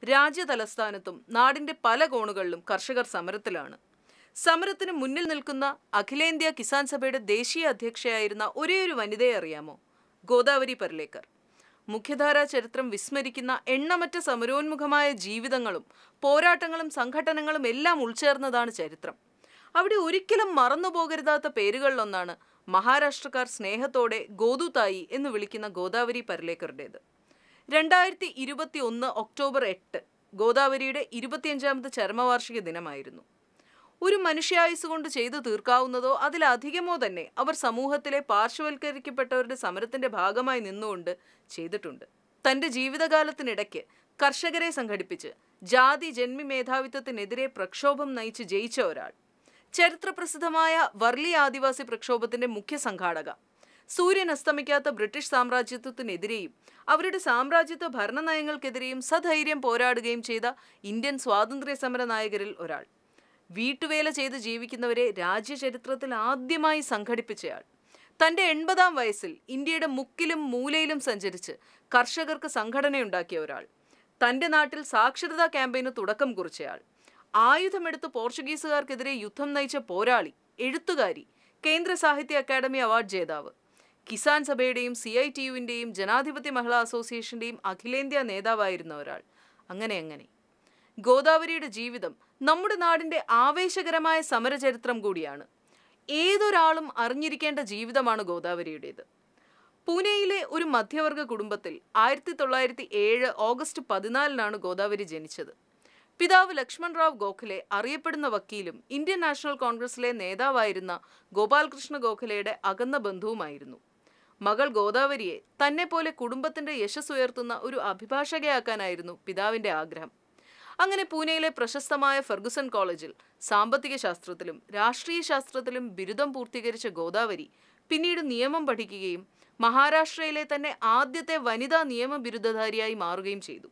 രാജ്യതലസ്ഥാനത്തും നാടിന്റെ പല കോണുകളിലും കർഷകർ സമരത്തിലാണ് സമരത്തിന് മുന്നിൽ നിൽക്കുന്ന അഖിലേന്ത്യാ കിസാൻ സഭയുടെ ദേശീയ അധ്യക്ഷയായിരുന്ന ഒരേയൊരു വനിതയെ അറിയാമോ ഗോദാവരി പർലേക്കർ മുഖ്യധാരാ ചരിത്രം വിസ്മരിക്കുന്ന എണ്ണമറ്റ സമരോന്മുഖമായ ജീവിതങ്ങളും പോരാട്ടങ്ങളും സംഘടനകളും എല്ലാം ഉൾച്ചേർന്നതാണ് ചരിത്രം അവിടെ ഒരിക്കലും മറന്നുപോകരുതാത്ത പേരുകളിലൊന്നാണ് മഹാരാഷ്ട്രക്കാർ സ്നേഹത്തോടെ ഗോദുതായി എന്ന് വിളിക്കുന്ന ഗോദാവരി പരലേക്കറുടേത് രണ്ടായിരത്തി ഇരുപത്തി ഒന്ന് ഒക്ടോബർ എട്ട് ഗോദാവരിയുടെ ഇരുപത്തിയഞ്ചാമത് ചരമവാർഷിക ദിനമായിരുന്നു ഒരു മനുഷ്യായുസ് കൊണ്ട് ചെയ്തു തീർക്കാവുന്നതോ അതിലധികമോ തന്നെ അവർ സമൂഹത്തിലെ പാർശ്വവൽക്കരിക്കപ്പെട്ടവരുടെ സമരത്തിന്റെ ഭാഗമായി നിന്നുകൊണ്ട് ചെയ്തിട്ടുണ്ട് തന്റെ ജീവിതകാലത്തിനിടയ്ക്ക് കർഷകരെ സംഘടിപ്പിച്ച് ജാതി ജന്മി മേധാവിത്വത്തിനെതിരെ പ്രക്ഷോഭം നയിച്ച് ജയിച്ച ഒരാൾ ചരിത്രപ്രസിദ്ധമായ വർലി ആദിവാസി പ്രക്ഷോഭത്തിന്റെ മുഖ്യ സംഘാടക സൂര്യൻ അസ്തമിക്കാത്ത ബ്രിട്ടീഷ് സാമ്രാജ്യത്വത്തിനെതിരെയും അവരുടെ സാമ്രാജ്യത്വ ഭരണനയങ്ങൾക്കെതിരെയും സധൈര്യം പോരാടുകയും ചെയ്ത ഇന്ത്യൻ സ്വാതന്ത്ര്യ സമര നായകരിൽ ഒരാൾ വീട്ടുവേല ചെയ്ത് ജീവിക്കുന്നവരെ രാജ്യചരിത്രത്തിൽ ആദ്യമായി സംഘടിപ്പിച്ചയാൾ തന്റെ എൺപതാം വയസ്സിൽ ഇന്ത്യയുടെ മുക്കിലും മൂലയിലും സഞ്ചരിച്ച് കർഷകർക്ക് സംഘടനയുണ്ടാക്കിയ ഒരാൾ തന്റെ നാട്ടിൽ സാക്ഷരതാ ക്യാമ്പയിന് തുടക്കം കുറിച്ചയാൾ ആയുധമെടുത്ത് പോർച്ചുഗീസുകാർക്കെതിരെ യുദ്ധം നയിച്ച പോരാളി എഴുത്തുകാരി കേന്ദ്ര സാഹിത്യ അക്കാദമി അവാർഡ് ജേതാവ് കിസാൻ സഭയുടെയും സി ഐ ടി യുവിൻ്റെയും ജനാധിപത്യ മഹിളാ അസോസിയേഷന്റെയും അഖിലേന്ത്യാ നേതാവായിരുന്ന ഒരാൾ അങ്ങനെ അങ്ങനെ ഗോദാവരിയുടെ ജീവിതം നമ്മുടെ നാടിന്റെ ആവേശകരമായ സമരചരിത്രം കൂടിയാണ് ഏതൊരാളും അറിഞ്ഞിരിക്കേണ്ട ജീവിതമാണ് ഗോദാവരിയുടേത് പൂനെയിലെ ഒരു മധ്യവർഗ കുടുംബത്തിൽ ആയിരത്തി തൊള്ളായിരത്തി ഏഴ് ഓഗസ്റ്റ് പതിനാലിനാണ് ഗോദാവരി ജനിച്ചത് പിതാവ് ലക്ഷ്മൺ റാവ് ഗോഖലെ അറിയപ്പെടുന്ന വക്കീലും ഇന്ത്യൻ നാഷണൽ കോൺഗ്രസിലെ നേതാവായിരുന്ന ഗോപാൽകൃഷ്ണ ഗോഖലെയുടെ അകന്ന ബന്ധുവുമായിരുന്നു മകൾ ഗോദാവരിയെ തന്നെ പോലെ കുടുംബത്തിന്റെ യശസ് ഉയർത്തുന്ന ഒരു അഭിഭാഷകയാക്കാനായിരുന്നു പിതാവിന്റെ ആഗ്രഹം അങ്ങനെ പൂനെയിലെ പ്രശസ്തമായ ഫെർഗുസൺ കോളേജിൽ സാമ്പത്തിക ശാസ്ത്രത്തിലും രാഷ്ട്രീയ ശാസ്ത്രത്തിലും ബിരുദം പൂർത്തീകരിച്ച ഗോദാവരി പിന്നീട് നിയമം പഠിക്കുകയും മഹാരാഷ്ട്രയിലെ തന്നെ ആദ്യത്തെ വനിതാ നിയമ ബിരുദധാരിയായി മാറുകയും ചെയ്തു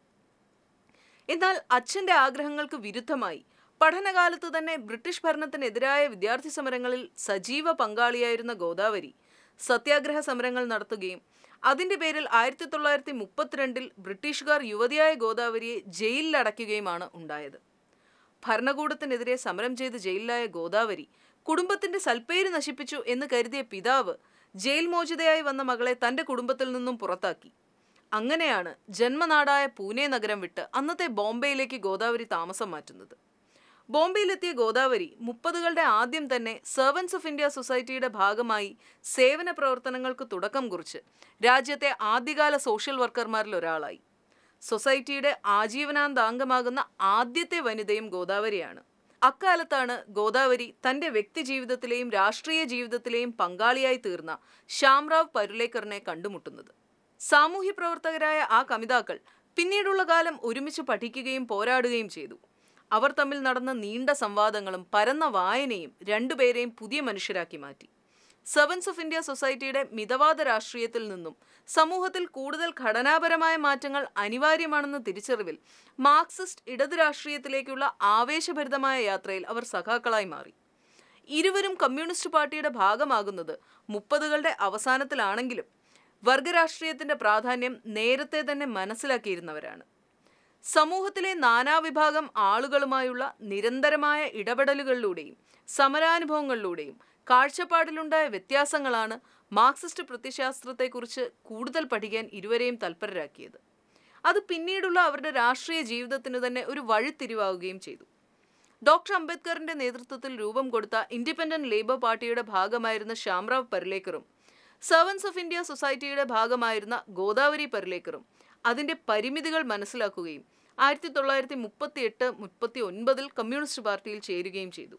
എന്നാൽ അച്ഛന്റെ ആഗ്രഹങ്ങൾക്ക് വിരുദ്ധമായി പഠനകാലത്ത് തന്നെ ബ്രിട്ടീഷ് ഭരണത്തിനെതിരായ വിദ്യാർത്ഥി സമരങ്ങളിൽ സജീവ പങ്കാളിയായിരുന്ന ഗോദാവരി സത്യാഗ്രഹ സമരങ്ങൾ നടത്തുകയും അതിന്റെ പേരിൽ ആയിരത്തി തൊള്ളായിരത്തി മുപ്പത്തിരണ്ടിൽ ബ്രിട്ടീഷുകാർ യുവതിയായ ഗോദാവരിയെ ജയിലിൽ അടയ്ക്കുകയുമാണ് ഉണ്ടായത് ഭരണകൂടത്തിനെതിരെ സമരം ചെയ്ത് ജയിലിലായ ഗോദാവരി കുടുംബത്തിന്റെ സൽപ്പേര് നശിപ്പിച്ചു എന്ന് കരുതിയ പിതാവ് ജയിൽ മോചിതയായി വന്ന മകളെ തന്റെ കുടുംബത്തിൽ നിന്നും പുറത്താക്കി അങ്ങനെയാണ് ജന്മനാടായ പൂനെ നഗരം വിട്ട് അന്നത്തെ ബോംബെയിലേക്ക് ഗോദാവരി താമസം മാറ്റുന്നത് ബോംബെയിലെത്തിയ ഗോദാവരി മുപ്പതുകളുടെ ആദ്യം തന്നെ സെർവൻസ് ഓഫ് ഇന്ത്യ സൊസൈറ്റിയുടെ ഭാഗമായി സേവന പ്രവർത്തനങ്ങൾക്ക് തുടക്കം കുറിച്ച് രാജ്യത്തെ ആദ്യകാല സോഷ്യൽ വർക്കർമാരിൽ ഒരാളായി സൊസൈറ്റിയുടെ ആജീവനാന്ത അംഗമാകുന്ന ആദ്യത്തെ വനിതയും ഗോദാവരിയാണ് അക്കാലത്താണ് ഗോദാവരി തന്റെ വ്യക്തി ജീവിതത്തിലെയും രാഷ്ട്രീയ ജീവിതത്തിലെയും പങ്കാളിയായി തീർന്ന ശ്യാംറാവ് പരുലേക്കറിനെ കണ്ടുമുട്ടുന്നത് സാമൂഹ്യ പ്രവർത്തകരായ ആ കമിതാക്കൾ പിന്നീടുള്ള കാലം ഒരുമിച്ച് പഠിക്കുകയും പോരാടുകയും ചെയ്തു അവർ തമ്മിൽ നടന്ന നീണ്ട സംവാദങ്ങളും പരന്ന വായനയും രണ്ടുപേരെയും പുതിയ മനുഷ്യരാക്കി മാറ്റി സെവൻസ് ഓഫ് ഇന്ത്യ സൊസൈറ്റിയുടെ മിതവാദ രാഷ്ട്രീയത്തിൽ നിന്നും സമൂഹത്തിൽ കൂടുതൽ ഘടനാപരമായ മാറ്റങ്ങൾ അനിവാര്യമാണെന്ന തിരിച്ചറിവിൽ മാർക്സിസ്റ്റ് ഇടത് രാഷ്ട്രീയത്തിലേക്കുള്ള ആവേശഭരിതമായ യാത്രയിൽ അവർ സഖാക്കളായി മാറി ഇരുവരും കമ്മ്യൂണിസ്റ്റ് പാർട്ടിയുടെ ഭാഗമാകുന്നത് മുപ്പതുകളുടെ അവസാനത്തിലാണെങ്കിലും വർഗരാഷ്ട്രീയത്തിന്റെ പ്രാധാന്യം നേരത്തെ തന്നെ മനസ്സിലാക്കിയിരുന്നവരാണ് സമൂഹത്തിലെ നാനാവിഭാഗം ആളുകളുമായുള്ള നിരന്തരമായ ഇടപെടലുകളിലൂടെയും സമരാനുഭവങ്ങളിലൂടെയും കാഴ്ചപ്പാടിലുണ്ടായ വ്യത്യാസങ്ങളാണ് മാർക്സിസ്റ്റ് പ്രത്യശാസ്ത്രത്തെക്കുറിച്ച് കൂടുതൽ പഠിക്കാൻ ഇരുവരെയും തൽപരരാക്കിയത് അത് പിന്നീടുള്ള അവരുടെ രാഷ്ട്രീയ ജീവിതത്തിന് തന്നെ ഒരു വഴിത്തിരിവാകുകയും ചെയ്തു ഡോക്ടർ അംബേദ്കറിന്റെ നേതൃത്വത്തിൽ രൂപം കൊടുത്ത ഇൻഡിപെൻഡന്റ് ലേബർ പാർട്ടിയുടെ ഭാഗമായിരുന്ന ശ്യാംറാവ് പർലേക്കറും സെർവൻസ് ഓഫ് ഇന്ത്യ സൊസൈറ്റിയുടെ ഭാഗമായിരുന്ന ഗോദാവരി പർലേക്കറും അതിന്റെ പരിമിതികൾ മനസ്സിലാക്കുകയും ആയിരത്തി തൊള്ളായിരത്തി മുപ്പത്തി എട്ട് മുപ്പത്തി ഒൻപതിൽ കമ്മ്യൂണിസ്റ്റ് പാർട്ടിയിൽ ചേരുകയും ചെയ്തു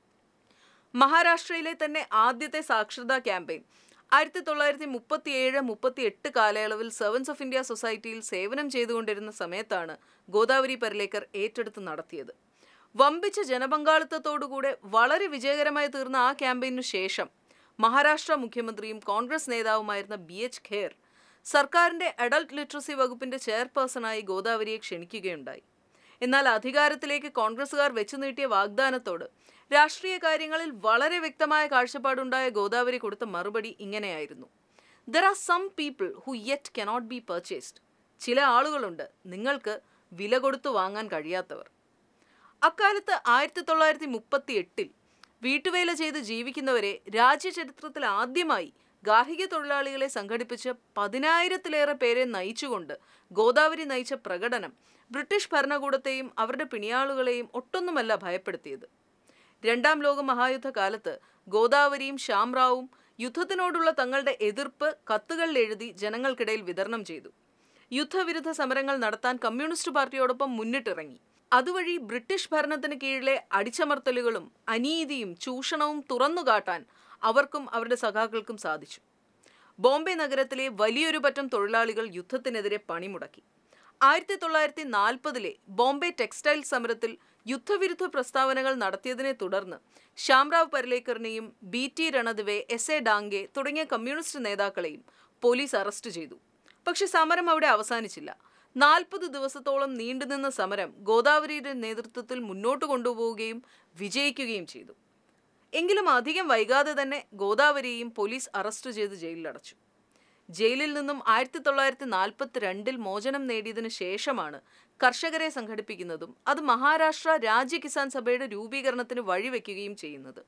മഹാരാഷ്ട്രയിലെ തന്നെ ആദ്യത്തെ സാക്ഷരതാ ക്യാമ്പയിൻ ആയിരത്തി തൊള്ളായിരത്തി മുപ്പത്തി ഏഴ് മുപ്പത്തി എട്ട് കാലയളവിൽ സെവൻസ് ഓഫ് ഇന്ത്യ സൊസൈറ്റിയിൽ സേവനം ചെയ്തുകൊണ്ടിരുന്ന സമയത്താണ് ഗോദാവരി പരലേക്കർ ഏറ്റെടുത്ത് നടത്തിയത് വമ്പിച്ച ജനപങ്കാളിത്തത്തോടുകൂടെ വളരെ വിജയകരമായി തീർന്ന ആ ക്യാമ്പയിനു ശേഷം മഹാരാഷ്ട്ര മുഖ്യമന്ത്രിയും കോൺഗ്രസ് നേതാവുമായിരുന്ന ബി എച്ച് ഖേർ സർക്കാരിന്റെ അഡൾട്ട് ലിറ്ററസി വകുപ്പിന്റെ ചെയർപേഴ്സണായി ഗോദാവരിയെ ക്ഷണിക്കുകയുണ്ടായി എന്നാൽ അധികാരത്തിലേക്ക് കോൺഗ്രസുകാർ വെച്ചു നീട്ടിയ വാഗ്ദാനത്തോട് രാഷ്ട്രീയ കാര്യങ്ങളിൽ വളരെ വ്യക്തമായ കാഴ്ചപ്പാടുണ്ടായ ഗോദാവരി കൊടുത്ത മറുപടി ഇങ്ങനെയായിരുന്നു there are some people who yet cannot be purchased ചില ആളുകളുണ്ട് നിങ്ങൾക്ക് വില കൊടുത്തു വാങ്ങാൻ കഴിയാത്തവർ അക്കാലത്ത് ആയിരത്തി തൊള്ളായിരത്തി മുപ്പത്തി എട്ടിൽ വീട്ടുവേല ചെയ്ത് ജീവിക്കുന്നവരെ രാജ്യചരിത്രത്തിൽ ആദ്യമായി ഗാർഹിക തൊഴിലാളികളെ സംഘടിപ്പിച്ച് പതിനായിരത്തിലേറെ പേരെ നയിച്ചുകൊണ്ട് ഗോദാവരി നയിച്ച പ്രകടനം ബ്രിട്ടീഷ് ഭരണകൂടത്തെയും അവരുടെ പിണിയാളുകളെയും ഒട്ടൊന്നുമല്ല ഭയപ്പെടുത്തിയത് രണ്ടാം ലോക മഹായുദ്ധ കാലത്ത് ഗോദാവരിയും ശ്യാംറാവും യുദ്ധത്തിനോടുള്ള തങ്ങളുടെ എതിർപ്പ് കത്തുകളിൽ എഴുതി ജനങ്ങൾക്കിടയിൽ വിതരണം ചെയ്തു യുദ്ധവിരുദ്ധ സമരങ്ങൾ നടത്താൻ കമ്മ്യൂണിസ്റ്റ് പാർട്ടിയോടൊപ്പം മുന്നിട്ടിറങ്ങി അതുവഴി ബ്രിട്ടീഷ് ഭരണത്തിന് കീഴിലെ അടിച്ചമർത്തലുകളും അനീതിയും ചൂഷണവും തുറന്നുകാട്ടാൻ അവർക്കും അവരുടെ സഖാക്കൾക്കും സാധിച്ചു ബോംബെ നഗരത്തിലെ വലിയൊരു പറ്റം തൊഴിലാളികൾ യുദ്ധത്തിനെതിരെ പണിമുടക്കി ആയിരത്തി തൊള്ളായിരത്തി നാൽപ്പതിലെ ബോംബെ ടെക്സ്റ്റൈൽ സമരത്തിൽ യുദ്ധവിരുദ്ധ പ്രസ്താവനകൾ നടത്തിയതിനെ തുടർന്ന് ശ്യാംറാവ് പരലേക്കറിനെയും B T Ranadive S A Dange തുടങ്ങിയ കമ്മ്യൂണിസ്റ്റ് നേതാക്കളെയും പോലീസ് അറസ്റ്റ് ചെയ്തു പക്ഷെ സമരം അവിടെ അവസാനിച്ചില്ല നാൽപ്പത് ദിവസത്തോളം നീണ്ടുനിന്ന സമരം ഗോദാവരിയുടെ നേതൃത്വത്തിൽ മുന്നോട്ട് കൊണ്ടുപോവുകയും വിജയിക്കുകയും ചെയ്തു എങ്കിലും അധികം വൈകാതെ തന്നെ ഗോദാവരിയെയും പോലീസ് അറസ്റ്റ് ചെയ്ത് ജയിലിലടച്ചു ജയിലിൽ നിന്നും ആയിരത്തി തൊള്ളായിരത്തി നാൽപ്പത്തി രണ്ടിൽ മോചനം നേടിയതിനു ശേഷമാണ് കർഷകരെ സംഘടിപ്പിക്കുന്നതും അത് മഹാരാഷ്ട്ര രാജ്യ കിസാൻ സഭയുടെ രൂപീകരണത്തിന് വഴിവെക്കുകയും ചെയ്യുന്നത്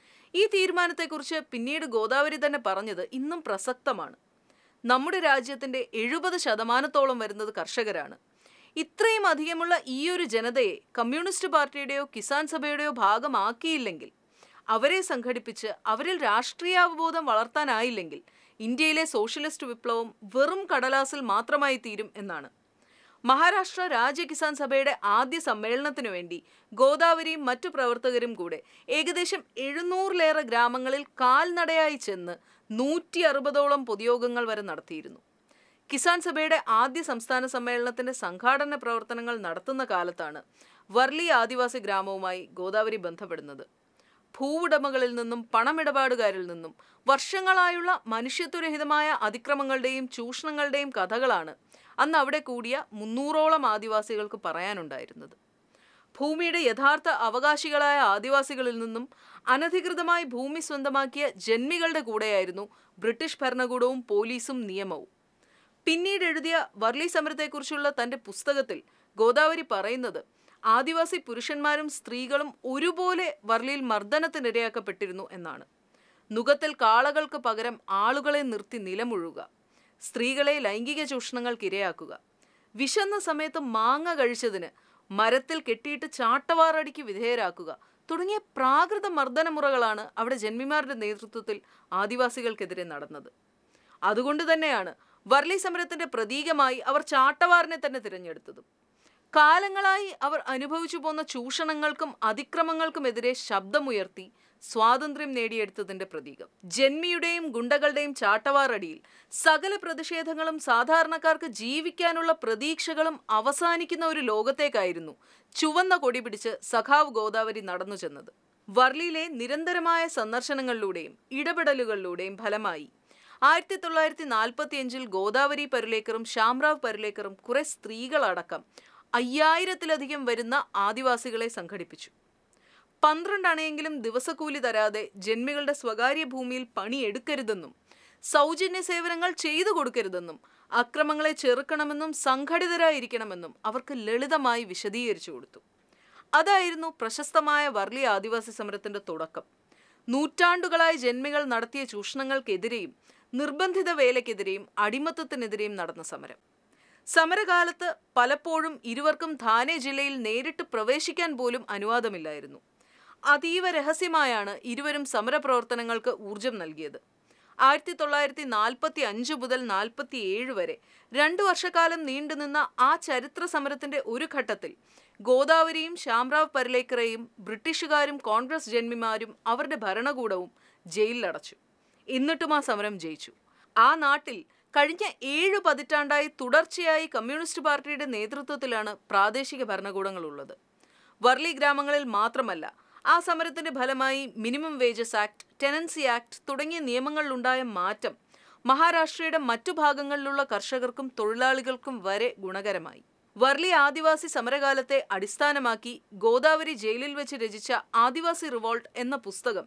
ഈ തീരുമാനത്തെക്കുറിച്ച് പിന്നീട് ഗോദാവരി തന്നെ പറഞ്ഞത് ഇന്നും പ്രസക്തമാണ് നമ്മുടെ രാജ്യത്തിന്റെ എഴുപത് ശതമാനത്തോളം വരുന്നത് കർഷകരാണ് ഇത്രയും അധികമുള്ള ഈ ഒരു ജനതയെ കമ്മ്യൂണിസ്റ്റ് പാർട്ടിയുടെയോ കിസാൻ സഭയുടെയോ ഭാഗമാക്കിയില്ലെങ്കിൽ അവരെ സംഘടിപ്പിച്ച് അവരിൽ രാഷ്ട്രീയാവബോധം വളർത്താനായില്ലെങ്കിൽ ഇന്ത്യയിലെ സോഷ്യലിസ്റ്റ് വിപ്ലവം വെറും കടലാസിൽ മാത്രമായി തീരും എന്നാണ് മഹാരാഷ്ട്ര രാജ്യ കിസാൻ സഭയുടെ ആദ്യ സമ്മേളനത്തിനു വേണ്ടി ഗോദാവരിയും മറ്റു പ്രവർത്തകരും കൂടെ ഏകദേശം എഴുന്നൂറിലേറെ ഗ്രാമങ്ങളിൽ കാൽനടയായി ചെന്ന് നൂറ്റി അറുപതോളം പൊതുയോഗങ്ങൾ വരെ നടത്തിയിരുന്നു കിസാൻ സഭയുടെ ആദ്യ സംസ്ഥാന സമ്മേളനത്തിന്റെ സംഘാടന പ്രവർത്തനങ്ങൾ നടത്തുന്ന കാലത്താണ് വർലി ആദിവാസി ഗ്രാമവുമായി ഗോദാവരി ബന്ധപ്പെടുന്നത് ഭൂവുടമകളിൽ നിന്നും പണമിടപാടുകാരിൽ നിന്നും വർഷങ്ങളായുള്ള മനുഷ്യത്വരഹിതമായ അതിക്രമങ്ങളുടെയും ചൂഷണങ്ങളുടെയും കഥകളാണ് അന്ന് അവിടെ കൂടിയ മുന്നൂറോളം ആദിവാസികൾക്ക് പറയാനുണ്ടായിരുന്നത് ഭൂമിയുടെ യഥാർത്ഥ അവകാശികളായ ആദിവാസികളിൽ നിന്നും അനധികൃതമായി ഭൂമി സ്വന്തമാക്കിയ ജന്മികളുടെ കൂടെയായിരുന്നു ബ്രിട്ടീഷ് ഭരണകൂടവും പോലീസും നിയമവും പിന്നീട് എഴുതിയ വർലി സമരത്തെക്കുറിച്ചുള്ള തന്റെ പുസ്തകത്തിൽ ഗോദാവരി പറയുന്നത് ആദിവാസി പുരുഷന്മാരും സ്ത്രീകളും ഒരുപോലെ വർലിയിൽ മർദ്ദനത്തിനിരയാക്കപ്പെട്ടിരുന്നു എന്നാണ് നുകത്തിൽ കാളകൾക്ക് പകരം ആളുകളെ നിർത്തി നിലമുഴുക സ്ത്രീകളെ ലൈംഗിക ചൂഷണങ്ങൾക്ക് ഇരയാക്കുക വിശന്ന സമയത്ത് മാങ്ങ കഴിച്ചതിന് മരത്തിൽ കെട്ടിയിട്ട് ചാട്ടവാറടിക്ക് വിധേയരാക്കുക തുടങ്ങിയ പ്രാകൃത മർദ്ദനമുറകളാണ് അവിടെ ജന്മിമാരുടെ നേതൃത്വത്തിൽ ആദിവാസികൾക്കെതിരെ നടന്നത് അതുകൊണ്ട് തന്നെയാണ് വർലി സമരത്തിന്റെ പ്രതീകമായി അവർ ചാട്ടവാറിനെ തന്നെ തിരഞ്ഞെടുത്തതും കാലങ്ങളായി അവർ അനുഭവിച്ചു പോന്ന ചൂഷണങ്ങൾക്കും അതിക്രമങ്ങൾക്കുമെതിരെ ശബ്ദമുയർത്തി സ്വാതന്ത്ര്യം നേടിയെടുത്തതിന്റെ പ്രതീകം ജന്മിയുടെയും ഗുണ്ടകളുടെയും ചാട്ടവാറടിയിൽ സകല പ്രതിഷേധങ്ങളും സാധാരണക്കാർക്ക് ജീവിക്കാനുള്ള പ്രതീക്ഷകളും അവസാനിക്കുന്ന ഒരു ലോകത്തേക്കായിരുന്നു ചുവന്ന കൊടി പിടിച്ച് സഖാവ് ഗോദാവരി നടന്നു ചെന്നത് വർലിയിലെ നിരന്തരമായ സന്ദർശനങ്ങളിലൂടെയും ഇടപെടലുകളിലൂടെയും ഫലമായി ആയിരത്തി തൊള്ളായിരത്തി നാൽപ്പത്തി അഞ്ചിൽ ഗോദാവരി പരുലേക്കറും ശ്യാംറാവ് പരുലേക്കറും കുറെ സ്ത്രീകളടക്കം അയ്യായിരത്തിലധികം വരുന്ന ആദിവാസികളെ സംഘടിപ്പിച്ചു പന്ത്രണ്ട് അണയെങ്കിലും ദിവസക്കൂലി തരാതെ ജന്മികളുടെ സ്വകാര്യ ഭൂമിയിൽ പണിയെടുക്കരുതെന്നും സൗജന്യ സേവനങ്ങൾ ചെയ്തു കൊടുക്കരുതെന്നും അക്രമങ്ങളെ ചെറുക്കണമെന്നും സംഘടിതരായിരിക്കണമെന്നും അവർക്ക് ലളിതമായി വിശദീകരിച്ചു കൊടുത്തു അതായിരുന്നു പ്രശസ്തമായ വർലി ആദിവാസി സമരത്തിന്റെ തുടക്കം നൂറ്റാണ്ടുകളായി ജന്മികൾ നടത്തിയ ചൂഷണങ്ങൾക്കെതിരെയും നിർബന്ധിത വേലയ്ക്കെതിരെയും അടിമത്തത്തിനെതിരെയും നടന്ന സമരം സമരകാലത്ത് പലപ്പോഴും ഇരുവർക്കും ധാനെ ജില്ലയിൽ നേരിട്ട് പ്രവേശിക്കാൻ പോലും അനുവാദമില്ലായിരുന്നു അതീവ രഹസ്യമായാണ് ഇരുവരും സമരപ്രവർത്തനങ്ങൾക്ക് ഊർജം നൽകിയത് ആയിരത്തി തൊള്ളായിരത്തി നാൽപ്പത്തി അഞ്ച് മുതൽ നാൽപ്പത്തി ഏഴ് വരെ രണ്ടു വർഷക്കാലം നീണ്ടുനിന്ന ആ ചരിത്ര സമരത്തിന്റെ ഒരു ഘട്ടത്തിൽ ഗോദാവരിയും ശ്യാംറാവ് പരലേക്കറയും ബ്രിട്ടീഷുകാരും കോൺഗ്രസ് ജന്മിമാരും അവരുടെ ഭരണകൂടവും ജയിലിലടച്ചു എന്നിട്ടും ആ സമരം ജയിച്ചു ആ നാട്ടിൽ കഴിഞ്ഞ ഏഴ് പതിറ്റാണ്ടായി തുടർച്ചയായി കമ്മ്യൂണിസ്റ്റ് പാർട്ടിയുടെ നേതൃത്വത്തിലാണ് പ്രാദേശിക ഭരണകൂടങ്ങളുള്ളത് വർലി ഗ്രാമങ്ങളിൽ മാത്രമല്ല ആ സമരത്തിന്റെ ഫലമായി minimum wages act tenancy act തുടങ്ങിയ നിയമങ്ങളിലുണ്ടായ മാറ്റം മഹാരാഷ്ട്രയുടെ മറ്റു ഭാഗങ്ങളിലുള്ള കർഷകർക്കും തൊഴിലാളികൾക്കും വരെ ഗുണകരമായി വർലി ആദിവാസി സമരകാലത്തെ അടിസ്ഥാനമാക്കി ഗോദാവരി ജയിലിൽ വെച്ച് രചിച്ച ആദിവാസി റിവോൾട്ട് എന്ന പുസ്തകം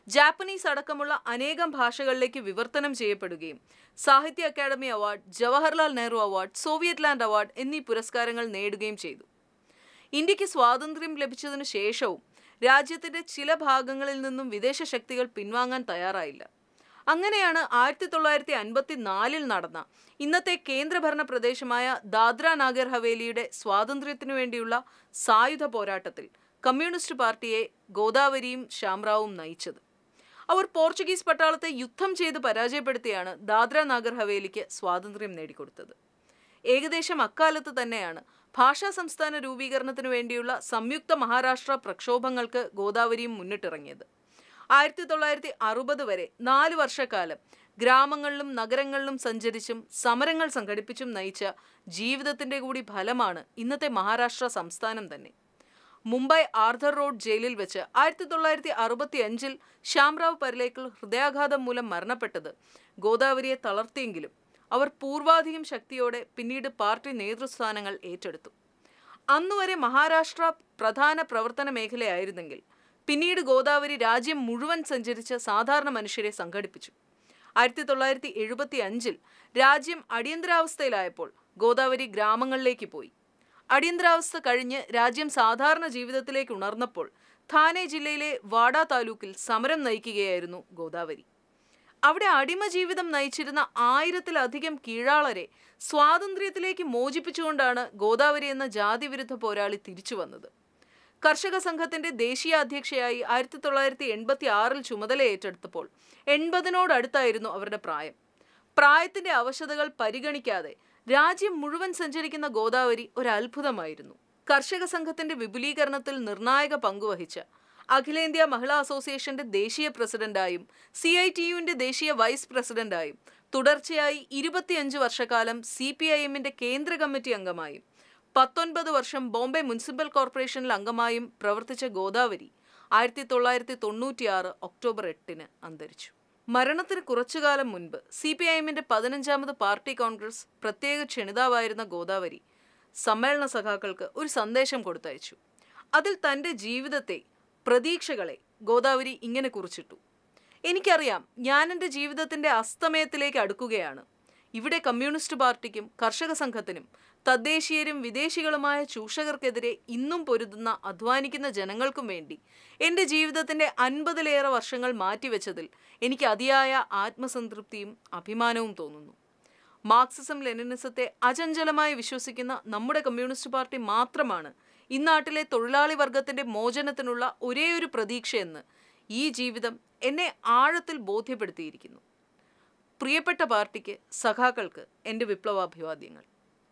ജാപ്പനീസ് അടക്കമുള്ള അനേകം ഭാഷകളിലേക്ക് വിവർത്തനം ചെയ്യപ്പെടുകയും Sahitya Akademi award Jawaharlal Nehru award Soviet land award എന്നീ പുരസ്കാരങ്ങൾ നേടുകയും ചെയ്തു ഇന്ത്യക്ക് സ്വാതന്ത്ര്യം ലഭിച്ചതിനു ശേഷവും രാജ്യത്തിന്റെ ചില ഭാഗങ്ങളിൽ നിന്നും വിദേശ ശക്തികൾ പിൻവാങ്ങാൻ തയ്യാറായില്ല അങ്ങനെയാണ് ആയിരത്തി തൊള്ളായിരത്തി അൻപത്തി നാലിൽ നടന്ന ഇന്നത്തെ കേന്ദ്രഭരണ പ്രദേശമായ ദാദ്ര നാഗർ ഹവേലിയുടെ സ്വാതന്ത്ര്യത്തിനു വേണ്ടിയുള്ള സായുധ പോരാട്ടത്തിൽ കമ്മ്യൂണിസ്റ്റ് പാർട്ടിയെ ഗോദാവരിയും ശ്യാംറാവും നയിച്ചത് അവർ പോർച്ചുഗീസ് പട്ടാളത്തെ യുദ്ധം ചെയ്ത് പരാജയപ്പെടുത്തിയാണ് ദാദ്ര നാഗർ ഹവേലിക്ക് സ്വാതന്ത്ര്യം നേടിക്കൊടുത്തത് ഏകദേശം അക്കാലത്ത് തന്നെയാണ് ഭാഷാ സംസ്ഥാന രൂപീകരണത്തിനു വേണ്ടിയുള്ള സംയുക്ത മഹാരാഷ്ട്ര പ്രക്ഷോഭങ്ങൾക്ക് ഗോദാവരിയും മുന്നിട്ടിറങ്ങിയത് ആയിരത്തി തൊള്ളായിരത്തി അറുപത് വരെ നാല് വർഷക്കാലം ഗ്രാമങ്ങളിലും നഗരങ്ങളിലും സഞ്ചരിച്ചും സമരങ്ങൾ സംഘടിപ്പിച്ചും നയിച്ച ജീവിതത്തിന്റെ കൂടി ഫലമാണ് ഇന്നത്തെ മഹാരാഷ്ട്ര സംസ്ഥാനം തന്നെ മുംബൈ ആർധർ റോഡ് ജയിലിൽ വെച്ച് ആയിരത്തി തൊള്ളായിരത്തി അറുപത്തി അഞ്ചിൽ ശ്യാംറാവ് പരലേക്കൽ ഹൃദയാഘാതം മൂലം മരണപ്പെട്ടത് ഗോദാവരിയെ തളർത്തിയെങ്കിലും അവർ പൂർവാധികം ശക്തിയോടെ പിന്നീട് പാർട്ടി നേതൃസ്ഥാനങ്ങൾ ഏറ്റെടുത്തു അന്നുവരെ മഹാരാഷ്ട്ര പ്രധാന പ്രവർത്തന മേഖലയായിരുന്നെങ്കിൽ പിന്നീട് ഗോദാവരി രാജ്യം മുഴുവൻ സഞ്ചരിച്ച് സാധാരണ മനുഷ്യരെ സംഘടിപ്പിച്ചു ആയിരത്തി തൊള്ളായിരത്തി എഴുപത്തി അഞ്ചിൽ രാജ്യം അടിയന്തരാവസ്ഥയിലായപ്പോൾ ഗോദാവരി ഗ്രാമങ്ങളിലേക്ക് പോയി അടിയന്തരാവസ്ഥ കഴിഞ്ഞ് രാജ്യം സാധാരണ ജീവിതത്തിലേക്ക് ഉണർന്നപ്പോൾ ഥാനെ ജില്ലയിലെ വാഡ താലൂക്കിൽ സമരം നയിക്കുകയായിരുന്നു ഗോദാവരി അവിടെ അടിമ ജീവിതം നയിച്ചിരുന്ന ആയിരത്തിലധികം കീഴാളരെ സ്വാതന്ത്ര്യത്തിലേക്ക് മോചിപ്പിച്ചുകൊണ്ടാണ് ഗോദാവരി എന്ന ജാതിവിരുദ്ധ പോരാളി തിരിച്ചു വന്നത് കർഷക സംഘത്തിന്റെ ദേശീയ അധ്യക്ഷയായി ആയിരത്തി തൊള്ളായിരത്തി എൺപത്തി ആറിൽ ചുമതല ഏറ്റെടുത്തപ്പോൾ എൺപതിനോടടുത്തായിരുന്നു അവരുടെ പ്രായം പ്രായത്തിന്റെ അവശതകൾ പരിഗണിക്കാതെ രാജ്യം മുഴുവൻ സഞ്ചരിക്കുന്ന ഗോദാവരി ഒരു അത്ഭുതമായിരുന്നു കർഷക സംഘത്തിന്റെ വിപുലീകരണത്തിൽ നിർണായക പങ്കുവഹിച്ച അഖിലേന്ത്യാ മഹിളാ അസോസിയേഷന്റെ ദേശീയ പ്രസിഡന്റായും സി ഐ ടി യുവിന്റെ ദേശീയ വൈസ് പ്രസിഡന്റായും തുടർച്ചയായി ഇരുപത്തിയഞ്ച് വർഷക്കാലം സി പി ഐ എമ്മിന്റെ കേന്ദ്ര കമ്മിറ്റി അംഗമായും പത്തൊൻപത് വർഷം ബോംബെ മുനിസിപ്പൽ കോർപ്പറേഷനിൽ അംഗമായും പ്രവർത്തിച്ച ഗോദാവരി ആയിരത്തി തൊള്ളായിരത്തി തൊണ്ണൂറ്റിയാറ് ഒക്ടോബർ എട്ടിന് അന്തരിച്ചു മരണത്തിന് കുറച്ചുകാലം മുൻപ് സി പി ഐ എമ്മിന്റെ പതിനഞ്ചാമത് പാർട്ടി കോൺഗ്രസ് പ്രത്യേക ക്ഷണിതാവായിരുന്ന ഗോദാവരി സമ്മേളന സഖാക്കൾക്ക് ഒരു സന്ദേശം കൊടുത്തയച്ചു അതിൽ തന്റെ ജീവിതത്തെ പ്രതീക്ഷകളെ ഗോദാവരി ഇങ്ങനെ കുറിച്ചിട്ടു എനിക്കറിയാം ഞാൻ എൻ്റെ ജീവിതത്തിന്റെ അസ്തമയത്തിലേക്ക് അടുക്കുകയാണ് ഇവിടെ കമ്മ്യൂണിസ്റ്റ് പാർട്ടിക്കും കർഷക സംഘത്തിനും തദ്ദേശീയരും വിദേശികളുമായ ചൂഷകർക്കെതിരെ ഇന്നും പൊരുതുന്ന അധ്വാനിക്കുന്ന ജനങ്ങൾക്കും വേണ്ടി എൻ്റെ ജീവിതത്തിന്റെ അൻപതിലേറെ വർഷങ്ങൾ മാറ്റിവെച്ചതിൽ എനിക്ക് അതിയായ ആത്മസംതൃപ്തിയും അഭിമാനവും തോന്നുന്നു മാർക്സിസം ലെനിനിസത്തെ അചഞ്ചലമായി വിശ്വസിക്കുന്ന നമ്മുടെ കമ്മ്യൂണിസ്റ്റ് പാർട്ടി മാത്രമാണ് ഇന്നാട്ടിലെ തൊഴിലാളി വർഗത്തിന്റെ മോചനത്തിനുള്ള ഒരേയൊരു പ്രതീക്ഷയെന്ന് ഈ ജീവിതം എന്നെ ആഴത്തിൽ ബോധ്യപ്പെടുത്തിയിരിക്കുന്നു പ്രിയപ്പെട്ട പാർട്ടിക്ക് സഖാക്കൾക്ക് എൻ്റെ വിപ്ലവാഭിവാദ്യങ്ങൾ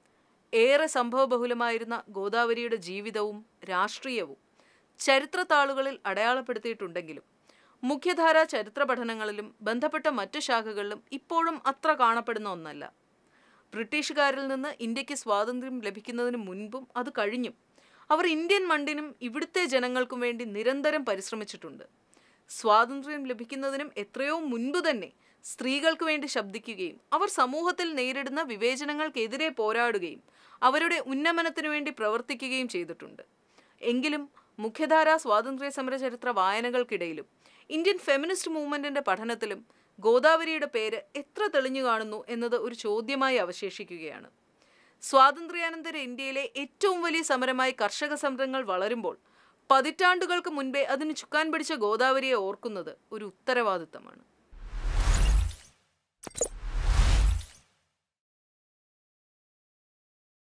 ഏറെ സംഭവബഹുലമായിരുന്ന ഗോദാവരിയുടെ ജീവിതവും രാഷ്ട്രീയവും ചരിത്രത്താളുകളിൽ അടയാളപ്പെടുത്തിയിട്ടുണ്ടെങ്കിലും മുഖ്യധാര ചരിത്ര പഠനങ്ങളിലും ബന്ധപ്പെട്ട മറ്റ് ശാഖകളിലും ഇപ്പോഴും അത്ര കാണപ്പെടുന്ന ഒന്നല്ല ബ്രിട്ടീഷുകാരിൽ നിന്ന് ഇന്ത്യക്ക് സ്വാതന്ത്ര്യം ലഭിക്കുന്നതിന് മുൻപും അത് കഴിഞ്ഞും അവർ ഇന്ത്യൻ മണ്ണിനും ഇവിടുത്തെ ജനങ്ങൾക്കും വേണ്ടി നിരന്തരം പരിശ്രമിച്ചിട്ടുണ്ട് സ്വാതന്ത്ര്യം ലഭിക്കുന്നതിനും എത്രയോ മുൻപ് തന്നെ സ്ത്രീകൾക്ക് വേണ്ടി ശബ്ദിക്കുകയും അവർ സമൂഹത്തിൽ നേരിടുന്ന വിവേചനങ്ങൾക്കെതിരെ പോരാടുകയും അവരുടെ ഉന്നമനത്തിനു വേണ്ടി പ്രവർത്തിക്കുകയും ചെയ്തിട്ടുണ്ട് എങ്കിലും മുഖ്യധാരാ സ്വാതന്ത്ര്യ സമര ചരിത്ര വായനകൾക്കിടയിലും ഇന്ത്യൻ ഫെമിനിസ്റ്റ് മൂവ്മെന്റിന്റെ പഠനത്തിലും ഗോദാവരിയുടെ പേര് എത്ര തെളിഞ്ഞു കാണുന്നു എന്നത് ഒരു ചോദ്യമായി അവശേഷിക്കുകയാണ് സ്വാതന്ത്ര്യാനന്തര ഇന്ത്യയിലെ ഏറ്റവും വലിയ സമരമായി കർഷക സമരങ്ങൾ വളരുമ്പോൾ പതിറ്റാണ്ടുകൾക്ക് മുൻപേ അതിന് ചുക്കാൻ പിടിച്ച ഗോദാവരിയെ ഓർക്കുന്നത് ഒരു ഉത്തരവാദിത്തമാണ്